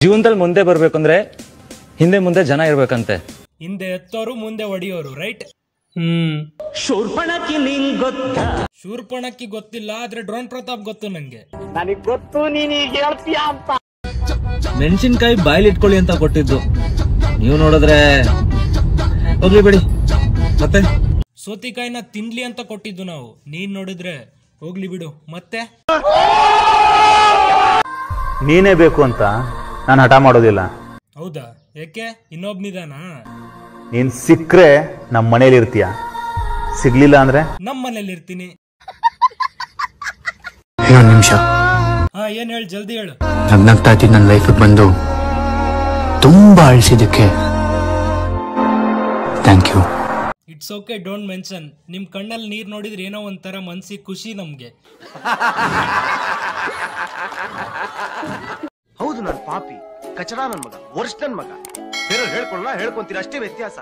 ಜೀವನದಲ್ಲಿ ಮುಂದೆ ಬರ್ಬೇಕಂದ್ರೆ ಹಿಂದೆ ಮುಂದೆ ಜನ ಇರ್ಬೇಕಂತೆ ಹಿಂದೆ ಎತ್ತೋರು ಮುಂದೆ ಹೊಡಿಯೋರು ರೈಟ್ ಹ್ಮ್ ಶೂರ್ಪಣಕ್ಕಿ ಗೊತ್ತಿಲ್ಲ ಆದ್ರೆ ಡ್ರೋನ್ ಪ್ರತಾಪ್ ಗೊತ್ತು ನಂಗೆ ಮೆಣಸಿನ್ಕಾಯಿ ಬಾಯ್ಲಿ ಇಟ್ಕೊಳ್ಳಿ ಅಂತ ಕೊಟ್ಟಿದ್ದು ನೀವು ನೋಡಿದ್ರೆ ಹೋಗ್ಲಿ ಬಿಡಿ ಮತ್ತೆ ಸೋತಿಕಾಯಿನ ತಿನ್ಲಿ ಅಂತ ಕೊಟ್ಟಿದ್ದು ನಾವು ನೀನ್ ನೋಡಿದ್ರೆ ಹೋಗ್ಲಿ ಬಿಡು ಮತ್ತೆ ನೀನೇ ಬೇಕು ಅಂತ ನಾನು ಹಠ ಮಾಡೋದಿಲ್ಲ ಹೌದಾ ಯಾಕೆ ಇನ್ನೊಬ್ನಿದಾನಾ ನೀನ್ ಸಿಕ್ಕರೆ ನಮ್ಮ ಮನೇಲಿ ಇರ್ತೀಯ ಸಿಗ್ಲಿಲ್ಲ ಅಂದ್ರೆ ನಮ್ ಮನೇಲಿ ಇರ್ತೀನಿ ಇನ್ನೊಂದು ನಿಮಿಷ ಹಾ ಏನ್ ಹೇಳಿ ಜಲ್ದಿ ಹೇಳು ನಗ್ನಗ್ತಾ ಇದ್ದಿದ್ದು ನನ್ನ ಲೈಫಿಗೆ ಬಂದು ತುಂಬಾ ಅಳಿಸಿದ್ದಕ್ಕೆ thank you it's okay don't mention ನಿಮ್ ಕಣ್ಣಲ್ಲಿ ನೀರ್ ನೋಡಿದ್ರೆ ಏನೋ ಒಂಥರ ಮನ್ಸಿಗೆ ಖುಷಿ ನಮ್ಗೆ ಹೌದು ನಾನು ಪಾಪಿ ಕಚಡ ನನ್ ಮಗ ವರ್ಷ ನನ್ ಮಗ ಬೇರೆ ಹೇಳ್ಕೊಳ್ಳ ಹೇಳ್ಕೊಂತೀರ ಅಷ್ಟೇ ವ್ಯತ್ಯಾಸ